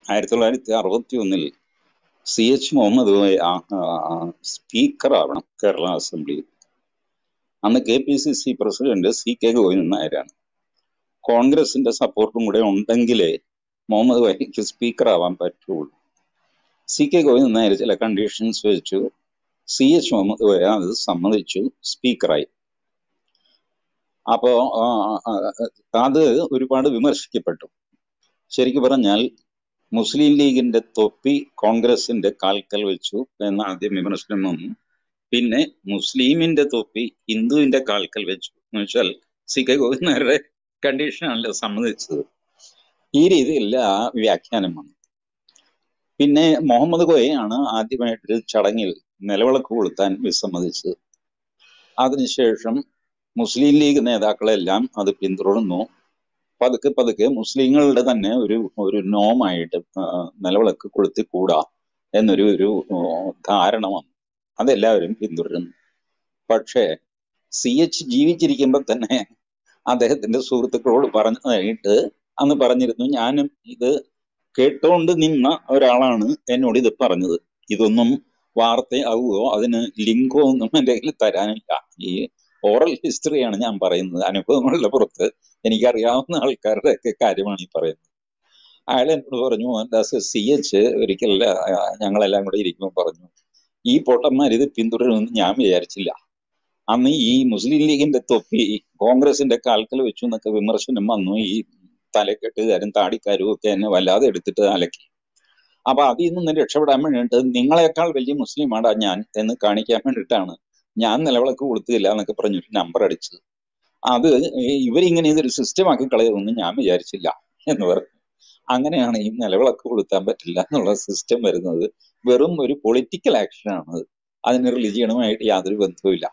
ആയിരത്തി തൊള്ളായിരത്തി അറുപത്തി ഒന്നിൽ C H Muhammad Koya speaker ആവണം കേരള അസംബ്ലിയിൽ അന്ന് K P C C president C K Govindan നായരാണ് കോൺഗ്രസിന്റെ സപ്പോർട്ടും കൂടെ ഉണ്ടെങ്കിലേ മുഹമ്മദ് കോയക്ക് സ്പീക്കർ ആവാൻ പറ്റുള്ളൂ സി കെ ഗോവിന്ദൻ നായർ ചില കണ്ടീഷൻസ് വെച്ചു സി എച്ച് മുഹമ്മദ് കോയ അത് സമ്മതിച്ചു സ്പീക്കറായി അപ്പോ ആ, ആ, അത് ഒരുപാട് വിമർശിക്കപ്പെട്ടു ശരിക്കും പറഞ്ഞാൽ മുസ്ലിം ലീഗിന്റെ തൊപ്പി കോൺഗ്രസിന്റെ കാൽക്കൽ വെച്ചു എന്ന ആദ്യം വിമർശനം വന്നു പിന്നെ മുസ്ലിമിന്റെ തൊപ്പി ഹിന്ദുവിന്റെ കാൽക്കൽ വെച്ചു എന്ന് വെച്ചാൽ സി കെ ഗോവിന്ദരുടെ കണ്ടീഷനാണല്ലോ സമ്മതിച്ചത് ഈ രീതിയിൽ ആ വ്യാഖ്യാനം വന്നു പിന്നെ മുഹമ്മദ് കോയയാണ് ആദ്യമായിട്ടൊരു ചടങ്ങിൽ നിലവിളക്ക് കൊളുത്താൻ വിസമ്മതിച്ചത് അതിനുശേഷം മുസ്ലിം ലീഗ് നേതാക്കളെല്ലാം അത് പിന്തുടർന്നു പതുക്കെ പതുക്കെ മുസ്ലിങ്ങളുടെ തന്നെ ഒരു ഒരു നോമായിട്ട് ആ, നിലവിളക്ക് കൊളുത്തിക്കൂടാ എന്നൊരു ഒരു ആ, ധാരണ വന്നു അതെല്ലാവരും പിന്തുടരുന്നു പക്ഷേ സി എച്ച് ജീവിച്ചിരിക്കുമ്പോൾ തന്നെ അദ്ദേഹത്തിന്റെ സുഹൃത്തുക്കളോട് പറഞ്ഞതായിട്ട് അന്ന് പറഞ്ഞിരുന്നു ഞാനും ഇത് കേട്ടോണ്ട് നിന്ന ഒരാളാണ് എന്നോട് ഇത് പറഞ്ഞത് ഇതൊന്നും വാർത്തയാവുകയോ അതിന് ലിങ്കോ ഒന്നും എൻ്റെ കയ്യിൽ തരാനില്ല ഈ ഓറൽ ഹിസ്റ്ററിയാണ് ഞാൻ പറയുന്നത് അനുഭവങ്ങളുടെ പുറത്ത് എനിക്കറിയാവുന്ന ആൾക്കാരുടെ ഒക്കെ കാര്യമാണ് ഈ പറയുന്നത് അയാൾ എന്നോട് പറഞ്ഞു മോഹൻദാസ് സി എച്ച് ഒരിക്കൽ ആ, ഞങ്ങളെല്ലാം കൂടെ ഇരിക്കുമ്പോൾ പറഞ്ഞു ഈ പൊട്ടന്മാർ ഇത് പിന്തുടരുമെന്ന് ഞാൻ വിചാരിച്ചില്ല അന്ന് ഈ മുസ്ലിം ലീഗിന്റെ തൊപ്പി കോൺഗ്രസിന്റെ കാൽക്കൽ വെച്ചു എന്നൊക്കെ വിമർശനം വന്നു ഈ തലക്കെട്ടുകാരും താടിക്കാരും ഒക്കെ എന്നെ വല്ലാതെ എടുത്തിട്ട് അലക്കി അപ്പൊ അതിൽ നിന്ന് രക്ഷപ്പെടാൻ വേണ്ടിയിട്ട് നിങ്ങളെക്കാൾ വലിയ മുസ്ലിമാടാ ഞാൻ എന്ന് കാണിക്കാൻ വേണ്ടിയിട്ടാണ് ഞാൻ നിലവിളക്ക് കൊടുത്തില്ല എന്നൊക്കെ പറഞ്ഞൊരു നമ്പർ അടിച്ചത് അത് ഇവരിങ്ങനെ ഇതൊരു സിസ്റ്റം ആക്കി കളയുമെന്ന് ഞാൻ വിചാരിച്ചില്ല എന്ന് പറഞ്ഞു അങ്ങനെയാണ് ഈ നിലവിളക്ക് കൊളുത്താൻ പറ്റില്ല എന്നുള്ള സിസ്റ്റം വരുന്നത് വെറും ഒരു പൊളിറ്റിക്കൽ ആക്ഷനാണ് അതിന് റിലിജിയനുമായിട്ട് യാതൊരു ബന്ധവുമില്ല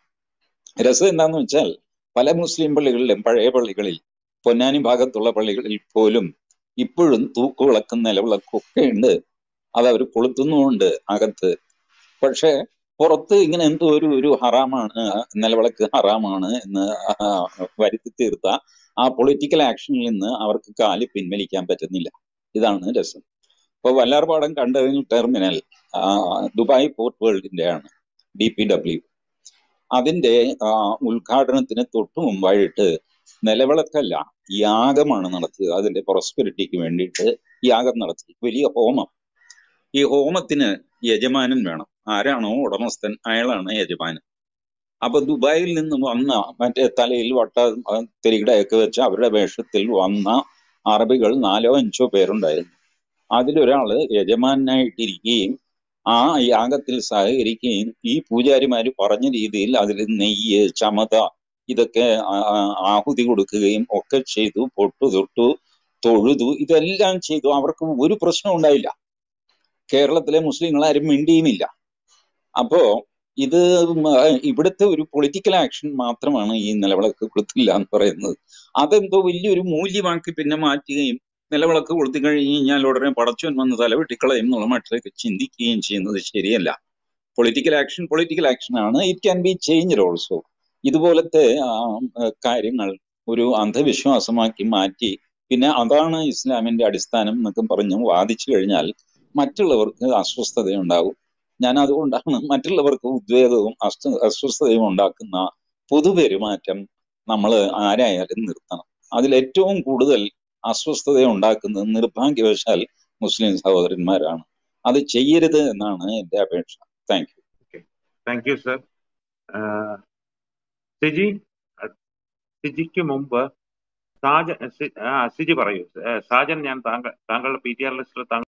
രസം എന്താന്ന് വെച്ചാൽ പല മുസ്ലിം പള്ളികളിലും പഴയ പള്ളികളിൽ പൊന്നാനി ഭാഗത്തുള്ള പള്ളികളിൽ പോലും ഇപ്പോഴും തൂക്കുവിളക്കും നിലവിളക്കും ഒക്കെ ഉണ്ട് അത് അവർ കൊളുത്തുന്നുമുണ്ട് അകത്ത് പക്ഷെ പുറത്ത് ഇങ്ങനെ എന്തോ ഒരു ഒരു ഹറാമാണ് നിലവിളക്ക് ഹറാമാണ് എന്ന് ആ വരുത്തി തീർത്ത ആ പൊളിറ്റിക്കൽ ആക്ഷനിൽ നിന്ന് അവർക്ക് കാല് പിൻവലിക്കാൻ പറ്റുന്നില്ല ഇതാണ് രസം ഇപ്പൊ വല്ലാർപാടം കണ്ടെയ്നർ ടെർമിനൽ ആ, ദുബായ് പോർട്ട് വേൾഡിന്റെ ആണ് ഡി പി ഡബ്ല്യു അതിന്റെ ആ, ഉദ്ഘാടനത്തിന് തൊട്ടു മുമ്പായിട്ട് നിലവിളക്കല്ല യാഗമാണ് നടത്തിയത് അതിന്റെ പ്രോസ്പെരിറ്റിക്ക് വേണ്ടിയിട്ട് യാഗം നടത്തി വലിയ ഹോമം ഈ ഹോമത്തിന് യജമാനൻ വേണം ആരാണോ ഉടമസ്ഥൻ അയാളാണ് യജമാനൻ അപ്പൊ ദുബായിൽ നിന്ന് വന്ന മറ്റേ തലയിൽ വട്ട ആ, തിരികിടയൊക്കെ വെച്ച് അവരുടെ വേഷത്തിൽ വന്ന അറബികൾ നാലോ അഞ്ചോ പേരുണ്ടായിരുന്നു അതിലൊരാള് യജമാനായിട്ടിരിക്കുകയും ആ യാഗത്തിൽ സഹകരിക്കുകയും ഈ പൂജാരിമാര് പറഞ്ഞ രീതിയിൽ അതിൽ നെയ്യ് ചമത ഇതൊക്കെ ആ- ആ- ആഹുതി കൊടുക്കുകയും ഒക്കെ ചെയ്തു പൊട്ടു തൊട്ടു തൊഴുതു ഇതെല്ലാം ചെയ്തു അവർക്ക് ഒരു പ്രശ്നം ഉണ്ടായില്ല കേരളത്തിലെ മുസ്ലിങ്ങൾ ആരും മിണ്ടിയുമില്ല അപ്പോ ഇത് ഉം, ആ, ഇവിടുത്തെ ഒരു പൊളിറ്റിക്കൽ ആക്ഷൻ മാത്രമാണ് ഈ നിലവിളക്ക് കൊടുത്തില്ല എന്ന് പറയുന്നത് അതെന്തോ വലിയൊരു മൂല്യമാക്കി പിന്നെ മാറ്റുകയും നിലവിളക്ക് കൊളുത്തി കഴിഞ്ഞ് കഴിഞ്ഞാൽ ഉടനെ പടച്ചോൻ വന്ന് തലവെട്ടിക്കളയും എന്നുള്ള മട്ടിലേക്ക് ചിന്തിക്കുകയും ചെയ്യുന്നത് ശരിയല്ല പൊളിറ്റിക്കൽ ആക്ഷൻ പൊളിറ്റിക്കൽ ആക്ഷൻ ആണ് it can be change also ഇതുപോലത്തെ ആ, ആ, കാര്യങ്ങൾ ഒരു അന്ധവിശ്വാസമാക്കി മാറ്റി പിന്നെ അതാണ് ഇസ്ലാമിന്റെ അടിസ്ഥാനം എന്നൊക്കെ പറഞ്ഞ് വാദിച്ചു കഴിഞ്ഞാൽ മറ്റുള്ളവർക്ക് അസ്വസ്ഥതയുണ്ടാകും ഞാൻ അതുകൊണ്ടാണ് മറ്റുള്ളവർക്ക് ഉദ്വേഗവും അസ്വ അസ്വസ്ഥതയും ഉണ്ടാക്കുന്ന പൊതുപെരുമാറ്റം നമ്മൾ ആരായാലും നിർത്തണം അതിൽ ഏറ്റവും കൂടുതൽ അസ്വസ്ഥത ഉണ്ടാക്കുന്നത് നിർഭാഗ്യവശാൽ മുസ്ലിം സഹോദരന്മാരാണ് അത് ചെയ്യരുത് എന്നാണ് എന്റെ അപേക്ഷ thank you thank you sir Siji ah സിജിക്ക് മുമ്പ് സാജ സി- ആ, സിജി പറയൂ ഏഹ് സാജൻ ഞാൻ താങ്കൾ താങ്കളുടെ പി ടി ആർ ലിസ്റ്റിൽ താങ്കൾ